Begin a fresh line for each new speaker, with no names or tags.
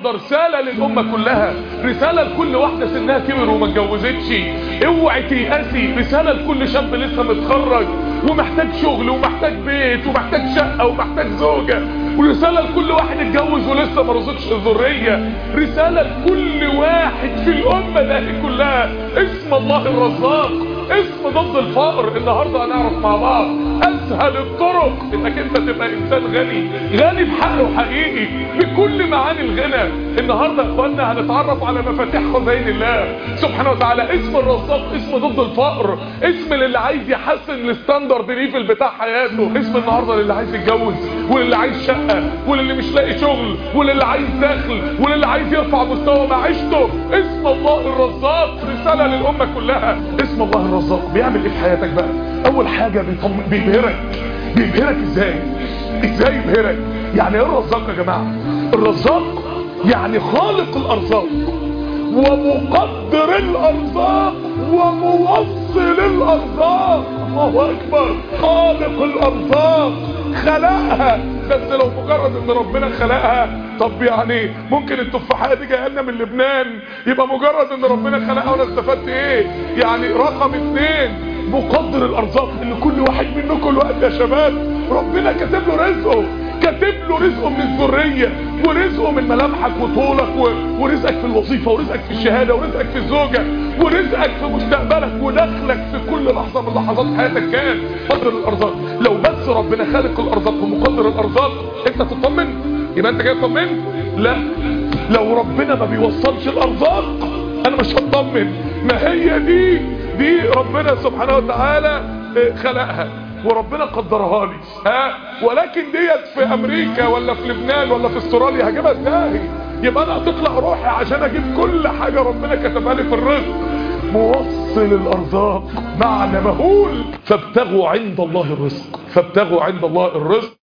ده رسالة للأمة كلها رسالة لكل واحدة سنها كبر وما اتجوزتش اوعي تيأسي رسالة لكل شاب لسه متخرج ومحتاج شغل ومحتاج بيت ومحتاج شقة ومحتاج زوجة ورسالة لكل واحد اتجوز ولسه ما رزقش الذرية رسالة لكل واحد في الأمة ده كلها اسم الله الرزاق اسم ضد الفقر النهاردة هنعرف مع بعض اسهل الطرق انك انت تبقى انسان غني غني بحقه حقيقي بكل معاني الغنى النهاردة يا اخوانا هنتعرف على مفاتيح خزائن الله سبحانه وتعالى اسم الرزاق اسم ضد الفقر اسم للي عايز يحسن الستاندرد ليفل بتاع حياته اسم النهاردة للي عايز يتجوز وللي عايز شقة وللي مش لاقي شغل وللي عايز دخل وللي عايز يرفع مستوى معيشته اسم الله الرزاق رسالة للأمة كلها اسم الله الرزاق بيعمل ايه في حياتك بقى اول حاجة بيطم... بيبهرك بيبهرك ازاي ازاي يبهرك يعني ايه الرزاق يا جماعة الرزاق يعني خالق الارزاق ومقدر الارزاق وموصل الارزاق الله اكبر خالق الارزاق خلقها بس لو مجرد ان ربنا خلقها طب يعني ممكن التفاحه دي جايه لنا من لبنان يبقى مجرد ان ربنا خلقها وانا استفدت ايه يعني رقم اتنين مقدر الارزاق ان كل واحد منكم الوقت يا شباب ربنا كاتب له رزقه كاتب له رزقه من الذريه ورزقه من ملامحك وطولك و... ورزقك في الوظيفه ورزقك في الشهاده ورزقك في الزوجه ورزقك في مستقبلك ودخلك في كل لحظه من لحظات حياتك كان قدر الارزاق لو بس ربنا خالق الارزاق ومقدر الارزاق انت تطمن يبقى انت كده طمنت لا لو ربنا ما بيوصلش الارزاق انا مش هطمن ما هي دي دي ربنا سبحانه وتعالى خلقها وربنا قدرها لي ها ولكن ديت في امريكا ولا في لبنان ولا في استراليا هجيبها ازاي يبقى انا هتطلع روحي عشان اجيب كل حاجه ربنا كتبها لي في الرزق موصل الارزاق معنى مهول فابتغوا عند الله الرزق فابتغوا عند الله الرزق